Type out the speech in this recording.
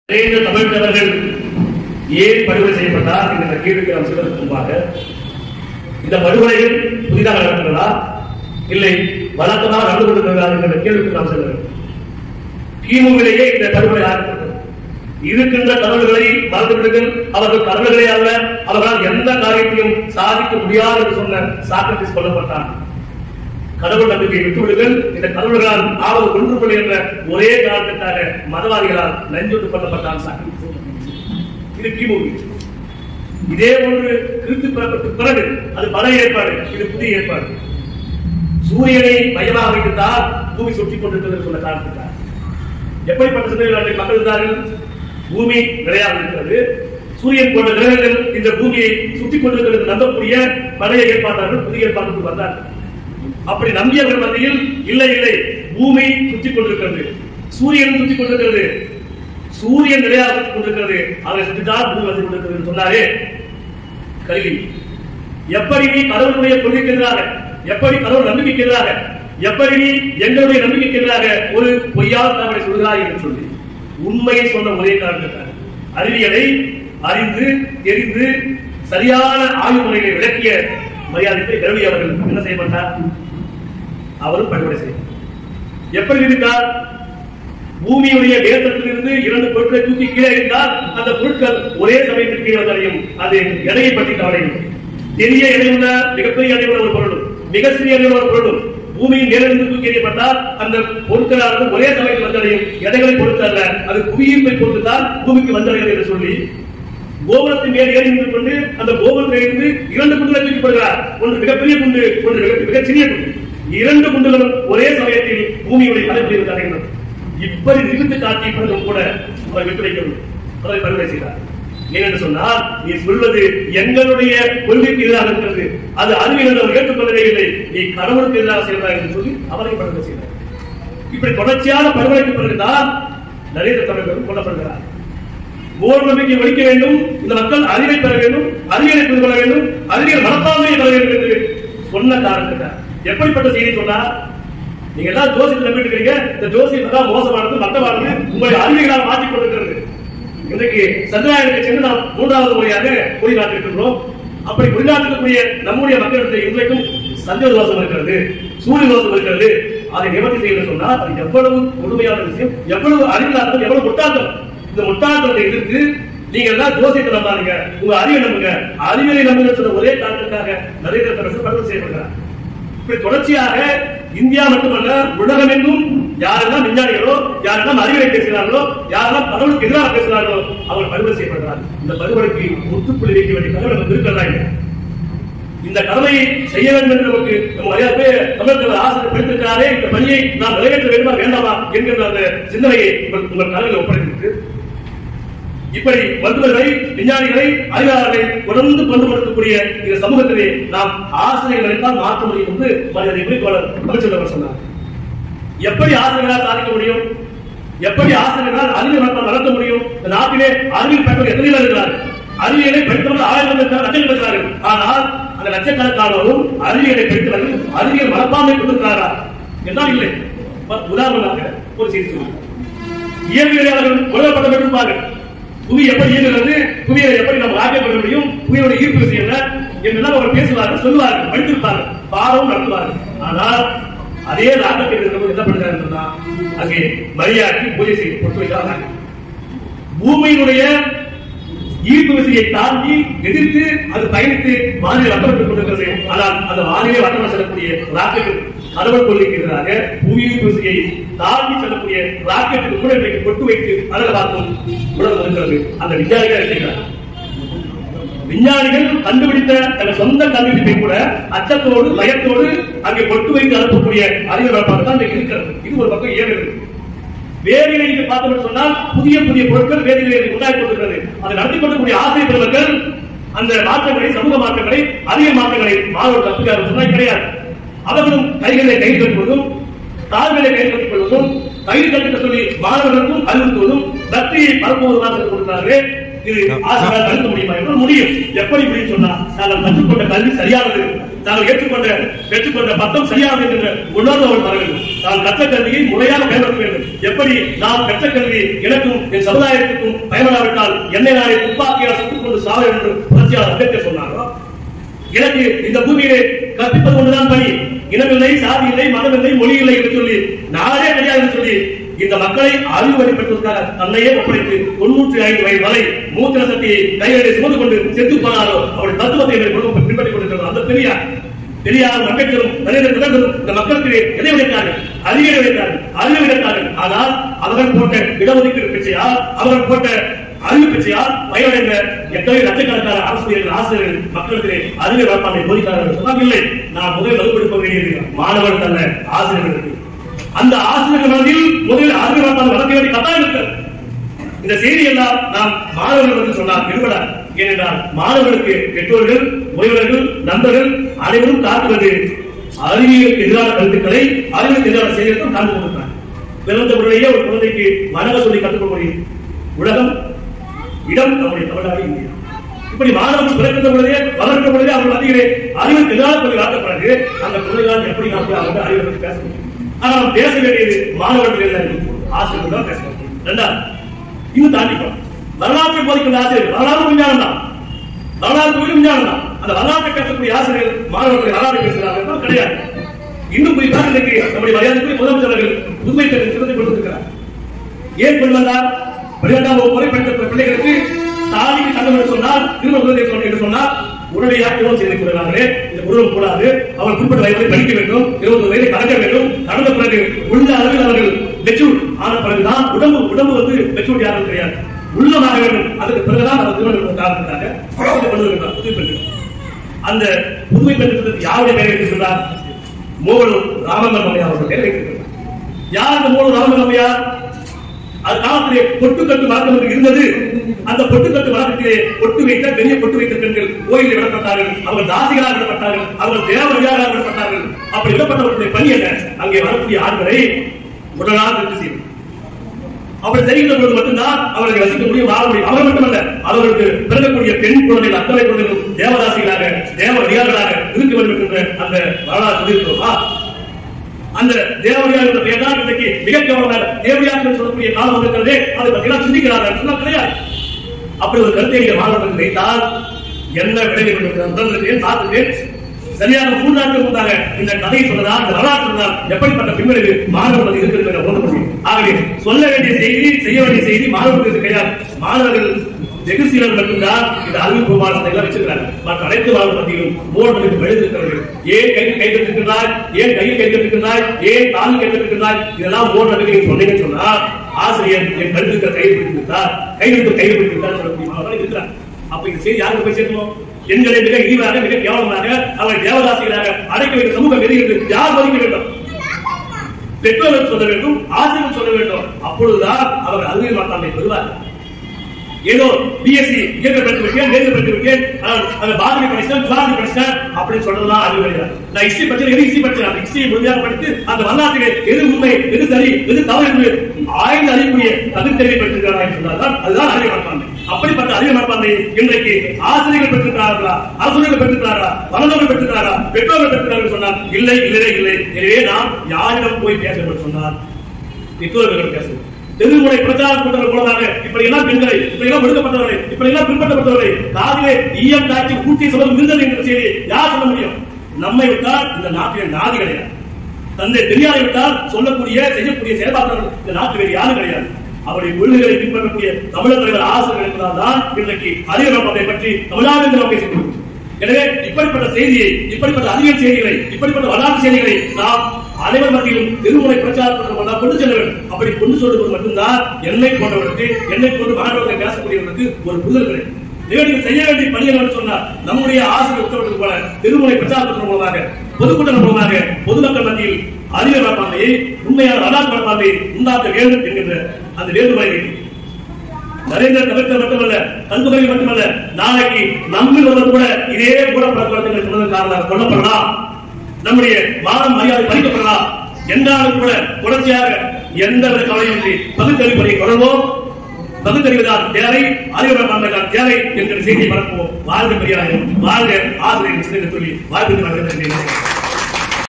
நிறைந்த தமிழ்த்தவர்கள் ஏன் படுகொலை செய்யப்பட்டார் என்ற கேள்விக்கு நாம் செல்வதற்கு முன்பாக இந்த படுகொலைகள் புதிதாக நடக்கிறதா இல்லை வழக்கமாக நடந்து கொண்டிருக்கிறதா என்ற கேள்விக்கு நாம் செல்ல வேண்டும் கிமுவிலேயே இந்த படுகொலை ஆரம்பித்தது இருக்கின்ற கடவுள்களை மறந்துவிடுங்கள் அவர்கள் கடவுள்களே அல்ல அவர்களால் எந்த காரியத்தையும் சாதிக்க முடியாது என்று சொன்ன சாக்ரட்டிஸ் கொல்லப்பட்டார் கடவுள் நம்பிக்கை விட்டுவிடுங்கள் இந்த கடவுள்களால் ஆவது ஒன்றுபடி என்ற ஒரே காரணத்துக்காக மதவாதிகளால் நஞ்சொட்டு கொல்லப்பட்டான் சாக்ரட்டிஸ் இது கிமுவி இதே ஒன்று கிறிஸ்து பிறப்புக்கு பிறகு அது பழைய ஏற்பாடு இது புதிய ஏற்பாடு சூரியனை மையமாக வைத்துத்தான் பூமி சுற்றி கொண்டிருக்கிறது சொன்ன காரணத்துக்காக எப்படிப்பட்ட சிந்தனைகள் மக்கள் இருந்தார்கள் பூமி நிலையாக இருக்கிறது சூரியன் போன்ற கிரகங்கள் இந்த பூமியை சுற்றி கொண்டிருக்கிறது நம்பக்கூடிய பழைய ஏற்பாட்டாளர்கள் புதிய ஏற்பாட்டுக்கு வந்தார்கள் அப்படி நம்பியவர்கள் மத்தியில் இல்லை இல்லை பூமி சுற்றி கொண்டிருக்கிறது சூரியன் சுற்றி கொண்டிருக்கிறது சூரியன் நிலையாக சுற்றி கொண்டிருக்கிறது அதை சுற்றித்தான் பூமி வந்து கொண்டிருக்கிறது என்று சொன்னாரே கல்வி எப்படி நீ கடவுளுடைய கொள்கைக்கு எதிராக எப்படி கடவுள் நம்பிக்கைக்கு எதிராக எப்படி நீ எங்களுடைய நம்பிக்கைக்கு எதிராக ஒரு பொய்யால் தவறை சொல்கிறாய் என்று சொல்லி உண்மையை சொன்ன ஒரே காரணத்துக்காக அறிவியலை அறிந்து தெரிந்து சரியான ஆய்வு முறைகளை விளக்கிய மரியாதைக்கு கருவி அவர்கள் என்ன செய்யப்பட்டார் அவரும் படுகொலை செய்தார் எப்படி இருந்தார் பூமியுடைய வேதத்திலிருந்து இரண்டு பொருட்களை தூக்கி கீழே இருந்தால் அந்த பொருட்கள் ஒரே சமயத்தில் கீழே வந்தடையும் அது எடையை பற்றி கவலை இல்லை. பெரிய எடையுள்ள மிகப்பெரிய எடையுள்ள ஒரு பொருளும் மிக சிறிய எடையுள்ள ஒரு பொருளும் பூமியின் மேலிருந்து தூக்கி எறியப்பட்டால் அந்த பொருட்களானது ஒரே சமயத்தில் வந்தடையும் எடைகளை பொறுத்து அல்ல அது புவியீர்ப்பை பொறுத்து தான் பூமிக்கு வந்தடைகிறது என்று சொல்லி கோபுரத்தின் மேல் ஏறி நின்று கொண்டு அந்த கோபுரத்தில் இருந்து இரண்டு குண்டுகளை தூக்கி போடுகிறார் ஒன்று மிகப்பெரிய குண்டு ஒன்று மிக மிகச் சிறிய குண்டு இரண்டு குண்டுகளும் ஒரே சமயத்தில் பூமியுடைய தலைப்புயில் அடைகின்றன இப்படி நிறுத்து காட்டிய பிறகும் கூட அவர் விட்டு வைக்கவில்லை அவரை பரிந்துரை செய்தார் ஏனென்று சொன்னால் நீ சொல்வது எங்களுடைய கொள்கைக்கு எதிராக இருக்கிறது அது அறிவியல் அவர் ஏற்றுக்கொள்ளவே இல்லை நீ கடவுளுக்கு எதிராக செய்கிறாய் என்று சொல்லி அவரை பரிந்துரை செய்தார் இப்படி தொடர்ச்சியான பரிந்துரைக்கு பிறகுதான் நரேந்திர தமிழர்கள் கொல்லப்படுகிறார் மூட நம்பிக்கை ஒழிக்க வேண்டும் இந்த மக்கள் அறிவை பெற வேண்டும் அறிவியலை புரிந்து கொள்ள வேண்டும் அறிவியல் மனப்பான்மையை பெற வேண்டும் என்று சொன்ன காரணத்துக்காக எப்படிப்பட்ட செய்தி சொன்னா நீங்க எல்லாம் ஜோசியத்தை நம்பிட்டு இருக்கீங்க இந்த ஜோசியம் தான் மோசமானது மட்டமானது உங்களை அறிவியலால் மாற்றிக் கொண்டிருக்கிறது இன்றைக்கு சந்திராயனுக்கு சென்று நாம் மூன்றாவது முறையாக கொடி நாட்டிருக்கின்றோம் அப்படி கொடி நாட்டிருக்கக்கூடிய நம்முடைய மக்களிடத்தில் இன்றைக்கும் சந்திர தோஷம் இருக்கிறது சூரிய தோஷம் இருக்கிறது அதை நிவர்த்தி செய்யணும் சொன்னால் அது எவ்வளவு கொடுமையான விஷயம் எவ்வளவு அறிவியலாளர்கள் எவ்வளவு முட்டாள்கள் இந்த முட்டாள்களை எதிர்த்து நீங்க எல்லாம் ஜோசியத்தை நம்பாதீங்க உங்க அறிவை நம்புங்க அறிவியலை நம்புங்க சொன்ன ஒரே காரணத்துக்காக நரேந்திர தமிழர்கள் படுகொலை செய்யப்படுகிறார் இப்படி தொடர்ச்சியாக இந்தியா மட்டுமல்ல உலகமெங்கும் யாரெல்லாம் விஞ்ஞானிகளோ யாரெல்லாம் அறிவியலை பேசுகிறார்களோ யாரெல்லாம் கடவுளுக்கு எதிராக பேசுகிறார்களோ அவர்கள் படுகொலை செய்யப்படுகிறார் இந்த படுகொலைக்கு முற்றுப்புள்ளி வைக்க வேண்டிய கடவுள் நமக்கு இருக்கிறதா இல்லையா? இந்த கடமையை செய்ய வேண்டும் என்று நமக்கு நம்ம நிறைய பேர் தமிழர்கள் ஆசிரியர் படித்திருக்கிறாரே இந்த பணியை நாம் நிறைவேற்ற வேண்டுமா வேண்டாமா என்கிற அந்த சிந்தனையை உங்கள் உங்கள் தலைமையில் ஒப்படைத்திருக்கு இப்படி மருத்துவர்களை விஞ்ஞானிகளை அறிவாளர்களை தொடர்ந்து கொண்டு கொடுக்கக்கூடிய இந்த சமூகத்திலே நாம் ஆசிரியர்களை தான் மாற்ற முடியும் என்று மரியாதை குறிக்கோளர் அமைச்சர் சொன்னார் எப்படி ஆசிரியர்களால் சாதிக்க முடியும் எப்படி ஆசிரியர்களால் அறிவியல் மட்டம் வளர்த்த முடியும் இந்த நாட்டிலே அறிவியல் பெற்றவர் எத்தனை பேர் இருக்கிறார்கள் அறிவியலை படித்தவர்கள் ஆயிரம் பேர் லட்சம் இருக்கிறார்கள் ஆனால் அந்த லட்சக்கணக்கானவரும் அறிவியலை படித்தவர்கள் அறிவியல் மனப்பான்மை கொண்டிருக்கிறாரா என்றால் இல்லை உ- உதாரணமாக ஒரு செய்தி சொல்லுங்கள் இயற்பியலாளர்கள் உலகப்பட்டம் பெற்றிருப்பார்கள் புவி எப்படி இயங்குகிறது புவியை எப்படி நம்ம ராக்கெட் பண்ண முடியும் புவியோட ஈர்ப்பு விசை என்ன என்றெல்லாம் அவர் பேசுவார்கள் சொல்லுவார்கள் படித்திருப்பார்கள் பாடம் நடத்துவார்கள் ஆனால் அதே ராக்கெட் இருக்கிறவங்க என்ன பண்ணுறாங்க சொன்னா அங்கே மரியாதை பூஜை செய்து பொட்டு வைக்கிறாங்க பூமியினுடைய ஈர்ப்பு விசையை தாண்டி எதிர்த்து அது பயணித்து வானிலை வட்டமிட்டுக் கொண்டிருக்கிறது ஆனால் அந்த வானிலை வட்டம் செல்லக்கூடிய ராக்கெட் கடவுள் கொள்கைக்கு எதிராக புவி ஈர்ப்பு விசையை தாண்டி செல்லக்கூடிய ராக்கெட்டுக்கு கூட இன்றைக்கு பொட்டு வைத்து அதில் பார்க்கும் உலகம் இருக்கிறது அந்த விஞ்ஞானிகள் என்ன செய்கிறார் விஞ்ஞானிகள் கண்டுபிடித்த தங்கள் சொந்த கண்டுபிடிப்பை கூட அச்சத்தோடு பயத்தோடு அங்கே பொட்டு வைத்து அனுப்பக்கூடிய அறிவியல் வளர்ப்பாக தான் இன்றைக்கு இருக்கிறது இது ஒரு பக்கம் ஏறுகிறது வேதியியலை நீங்க பார்த்தோம்னு சொன்னால் புதிய புதிய பொருட்கள் வேதியியலை உண்டாக்கி கொண்டிருக்கிறது அதை நடத்தி கொண்டிருக்கக்கூடிய ஆசிரியர் பெருமக்கள் அந்த மாற்றங்களை சமூக மாற்றங்களை அறிவியல் மாற்றங்களை மாணவர்கள் கற்றுக்காரு சொன்னால் கிடையாது அவர்களும் கைகளை கை கட்டுவதும் கால்களை கை கட்டிக் கொள்வதும் கயிறு கட்டுக்க சொல்லி மாணவர்களுக்கும் அறிவுறுத்துவதும் பக்தியை பரப்புவதுமாக சொல்லிக் கொடுக்கிறார்கள் இது ஆசிரியரால் தடுக்க முடியுமா என்று முடியும் எப்படி முடியும் சொன்னா நாங்கள் கற்றுக்கொண்ட கல்வி சரியானது நாங்கள் ஏற்றுக்கொண்ட பெற்றுக்கொண்ட பத்தம் சரியானது என்ற உணர்வு அவள் வர வேண்டும் நான் கற்ற கல்வியை முறையாக பயன்படுத்த வேண்டும் எப்படி நான் பெற்ற கல்வி எனக்கும் என் சமுதாயத்துக்கும் பயன்படாவிட்டால் என்னை நாளை துப்பாக்கியால் சுட்டுக் கொண்டு சாவ என்று புரட்சியாளர் அம்பேத்கர் சொன்னாரோ எனக்கு இந்த பூமியிலே கற்பிப்பது ஒன்றுதான் பணி இனமில்லை சாதி இல்லை மதம் இல்லை மொழி இல்லை என்று சொல்லி நாடே கிடையாது என்று சொல்லி இந்த மக்களை அறிவு வழிபடுவதற்காக தன்னையே ஒப்படைத்து தொண்ணூற்றி ஐந்து வயது வரை மூத்திர சக்தியை கைகளை சுமந்து கொண்டு செத்து போனாரோ அவருடைய தத்துவத்தை எங்கள் குடும்பம் பின்பற்றிக் கொண்டிருக்கிறது அந்த பெரியார் பெரியார் அம்பேத்கரும் நரேந்திர பிரதமரும் இந்த மக்களுக்கு எதை விடைத்தார்கள் அறிவை விடைத்தார்கள் அறிவை விடைத்தார்கள் ஆனால் அவர்கள் போட்ட இடஒதுக்கீடு பிச்சையா அவர்கள் போட்ட அறிவு பிச்சையால் பயனடைந்த எத்தனை லட்சக்கணக்கான ஆசிரியர்கள் ஆசிரியர்கள் மக்களுக்கு அறிவை வளர்ப்பானை போதிக்கிறார்கள் சொன்னால் இல்லை நான் முதலில் வலுப்படுத்த வேண்டியது மாணவர்கள் அல்ல ஆசிரியர்களுக்கு அந்த ஆசிரியர்கள் மனதில் முதலில் அறிவு வளர்ப்பானை வளர்க்க வேண்டிய கட்டாயம் இருக்கிறது இந்த செய்தி எல்லாம் நாம் மாணவர்கள் என்று சொன்னால் விரும்பல ஏனென்றால் மாணவர்களுக்கு பெற்றோர்கள் உறவினர்கள் நண்பர்கள் அனைவரும் காட்டுவது அறிவியலுக்கு எதிரான கருத்துக்களை அறிவியலுக்கு எதிரான செய்திகளும் காண்டு கொண்டிருக்கிறார் பிறந்த உடனேயே ஒரு குழந்தைக்கு வணங்க சொல்லி கற்றுக் முடியும் உலகம் இடம் நம்முடைய தமிழ்நாடு இந்தியா இப்படி மாணவர்கள் பிறக்கின்ற பொழுதே வளர்க்கிற பொழுதே அவர்கள் அதிக அறிவுக்கு எதிராக கொண்டு காட்டப்படுறது அந்த குழந்தைகளால் எப்படி நாம் போய் அவங்க அறிவை பற்றி பேச முடியும் ஆனால் நாம் பேச வேண்டியது மாணவர்கள் இல்லை ஆசிரியர்கள் தான் பேச முடியும் ரெண்டாவது இன்னும் தாண்டிப்போம் வரலாற்றை போதிக்கின்ற ஆசிரியர் வரலாறு விஞ்ஞானம் தான் வரலாறு கோயில் விஞ்ஞானம் தான் அந்த வரலாற்றை பேசக்கூடிய ஆசிரியர்கள் மாணவர்கள் வரலாறு பேசுகிறார்கள் என்றால் கிடையாது இன்னும் குறிப்பாக இன்றைக்கு நம்முடைய மரியாதைக்குரிய முதலமைச்சர் அவர்கள் புதுமை பெண் திட்டத்தை கொடுத்திருக்கிறார் ஏன் கொண்டு வந்தார் பன்னிரெண்டாம் வகுப்பு வரை படித்த பிள்ளைகளுக்கு தாலிக்கு தங்கம் என்று சொன்னால் திருமண குழந்தை சொன்ன என்று சொன்னால் உடனடியாக திருமணம் செய்து கொள்கிறார்களே இந்த குருவம் கூடாது அவர் குறிப்பிட்ட வயதை படிக்க வேண்டும் இருபது வயதை கடக்க வேண்டும் கடந்த பிறகு உள்ள அளவில் அவர்கள் மெச்சூர் ஆன பிறகுதான் உடம்பு உடம்பு வந்து மெச்சூர் யாரும் கிடையாது உள்ளமாக வேண்டும் அதுக்கு பிறகுதான் அவர் திருமணம் காரணத்துக்காக கொண்டு வருகிறார் புதுமை பெண் அந்த புதுமை பெண் திட்டத்துக்கு யாருடைய பெயர் வைத்திருக்கிறார் மூவலூர் ராமங்கல் அம்மையார் அவர்கள் பெயர் வைத்திருக்கிறார் யார் அந்த மூவலூர் ராமங்கல் அம்மையார் அது காலத்திலே பொட்டுக்கட்டு வழக்கம் என்று இருந்தது அந்த பொட்டுக்கட்டு வழக்கத்திலே பொட்டு வைத்த பெரிய பொட்டு வைத்த பெண்கள் கோயிலில் விடப்பட்டார்கள் அவர்கள் தாசிகளாக விடப்பட்டார்கள் அவர்கள் தேவதையாக விடப்பட்டார்கள் அப்படி விடப்பட்டவர்களுடைய பணி என்ன அங்கே வரக்கூடிய ஆண்களை உடனாக திருப்தி செய்யும் அப்படி செய்கின்ற பொழுது மட்டும்தான் அவர்களை ரசிக்க முடியும் வாழ முடியும் அவர் மட்டுமல்ல அவர்களுக்கு பிறக்கக்கூடிய பெண் குழந்தைகள் அத்தனை குழந்தைகளும் தேவதாசிகளாக தேவடியார்களாக இருக்க வேண்டும் என்ற அந்த வரலாறு சொல்லியிருக்கிறோமா அந்த தேவடியார் என்ற பெயர் தான் இன்றைக்கு மிக கேவலமாக தேவடியார் என்று சொல்லக்கூடிய காலம் வந்திருக்கிறதே அதை பற்றி சிந்திக்கிறார்கள் சொன்னால் கிடையாது அப்படி ஒரு கருத்தை நீங்கள் மாணவர்களுக்கு வைத்தால் என்ன விளைவு கொண்டிருக்கிறேன் பார்த்துட்டேன் சரியாக மூன்று நாட்கள் முன்பாக இந்த கதையை சொன்னதால் இந்த வரலாற்று சொன்னதால் எப்படிப்பட்ட பின்விளைவு மாணவர்கள் இருக்கிறது என்ற உணர முடியும் ஆகவே சொல்ல வேண்டிய செய்தி செய்ய வேண்டிய செய்தி மாணவர்களுக்கு கிடையாது மாணவர்கள் வெகு சிலர் மட்டும்தான் இந்த அறிவுபூர்வமான சந்தைகளை வச்சிருக்கிறாங்க மற்ற அனைத்து மாணவர்கள் மத்தியிலும் மூன்று எழுதிருக்கிறார்கள் ஏன் கை கை கட்டிருக்கிறாய் ஏன் கையில் கை கட்டிருக்கிறாய் ஏன் காலில் கை கட்டிருக்கிறாய் இதெல்லாம் மூன்று நடுவில் நீங்க சொன்னீங்கன்னு சொன்னா ஆசிரியர் என் கருத்துக்க கையில் பிடித்திருந்தார் கையெழுத்து கையில் பிடித்திருந்தார் சொல்லக்கூடிய மாணவர்கள் இருக்கிறார் அப்ப இந்த செய்தி யாருக்கு போய் சேர்க்கணும் எங்களை மிக இழிவாக மிக கேவலமாக அவரை தேவதாசிகளாக அடைக்க வைத்த சமூகம் எதிர்க்கிறது யார் மதிக்க வேண்டும் பெற்றோர்கள் சொல்ல வேண்டும் ஆசிரியர் சொல்ல வேண்டும் அப்பொழுதுதான் அவர் அறிவியல் மாற்றாமை பெறுவார்கள் ஏதோ பிஎஸ்சி இயற்கை படித்து விட்டேன் நேர்ந்து படித்து விட்டேன் அந்த பாரதி படிச்சேன் ஜுவாலஜி படிச்சேன் அப்படின்னு சொல்றதுதான் அறிவு கிடையாது நான் ஹிஸ்டரி படிச்சேன் எது ஹிஸ்டரி படிச்சேன் அந்த ஹிஸ்டரி முழுமையாக படித்து அந்த வரலாற்றிலே எது உண்மை எது சரி எது தவறு என்று ஆய்ந்து அறியக்கூடிய தகுத்தறிவை பெற்றிருக்கிறார் சொன்னால்தான் அதுதான் அறிவு மனப்பான்மை அப்படிப்பட்ட அறிவு மனப்பான்மை இன்றைக்கு ஆசிரியர்கள் பெற்றிருக்கிறார்களா ஆசிரியர்கள் பெற்றிருக்கிறாரா வளர்ந்தவர்கள் பெற்றிருக்கிறாரா பெற்றோர்கள் பெற்றிருக்கிறார்கள் சொன்னால் இல்லை இல்லவே இல்லை எனவே நாம் யாரிடம் போய் பேச வேண்டும் சொன்னால் பெற்றோர்கள் பேசணும் தெருமுறை பிரச்சார கூட்டங்கள் மூலமாக இப்படி எல்லாம் பெண்களை இப்படி எல்லாம் ஒடுக்கப்பட்டவர்களை இப்படி எல்லாம் பின்பற்றப்பட்டவர்களை காதிலே ஈயம் காய்ச்சி கூட்டி சொல்வது இருந்தது என்ற செய்தி யார் சொல்ல முடியும் நம்மை விட்டால் இந்த நாட்டில் நாதி கிடையாது தந்தை பெரியாரை விட்டால் சொல்லக்கூடிய செய்யக்கூடிய செயல்பாடுகள் இந்த நாட்டு வேறு யாரும் கிடையாது அவருடைய கொள்கைகளை பின்பற்றக்கூடிய தமிழர் தலைவர் ஆசிரியர் என்பதால் தான் இன்றைக்கு அறிவுரை பற்றி தமிழ்நாடு என்று நாம் பேசிக் கொள்கிறோம் எனவே இப்படிப்பட்ட செய்தியை இப்படிப்பட்ட அறிவியல் செய்திகளை இப்படிப்பட்ட வரலாற்று செய்திகளை நாம் அனைவர் மத்தியிலும் திருமுறை பிரச்சாரத்திற்கு நாம் கொண்டு செல்ல வேண்டும் அப்படி கொண்டு செல்வது மட்டும்தான் என்னை போன்றவர்களுக்கு என்னை போன்ற மாணவர்களை பேசக்கூடியவர்களுக்கு ஒரு புரிதல் கிடைக்கும் எனவே நீங்கள் செய்ய வேண்டிய பணி என்னவென்று சொன்னால் நம்முடைய ஆசிரியர் உத்தரவிட்டது போல திருமுறை பிரச்சாரத்தின் மூலமாக பொதுக்கூட்டம் மூலமாக பொதுமக்கள் மத்தியில் அறிவியல் மனப்பான்மையை உண்மையான வரலாற்று மனப்பான்மையை உண்டாக்க வேண்டும் என்கின்ற அந்த வேண்டுகோளை நரேந்திர தவிர்க்க மட்டுமல்ல கல்புகை மட்டுமல்ல நாளைக்கு நம்மில் ஒருவர் கூட இதே கூட பழக்கவழக்கங்களை சொன்னதன் காரணமாக கொல்லப்படலாம் நம்முடைய மானம் மரியாதை பறிக்கப்படலாம் என்றாலும் கூட தொடர்ச்சியாக எந்த வித கவலையின்றி பகுத்தறிவு பணியை தொடர்வோம் பகுத்தறிவுதான் தேவை அறிவுடன் தேவை என்கிற செய்தியை பரப்புவோம் வாழ்க பெரியாரையும் வாழ்க ஆசிரியர் சொல்லி வாழ்க்கை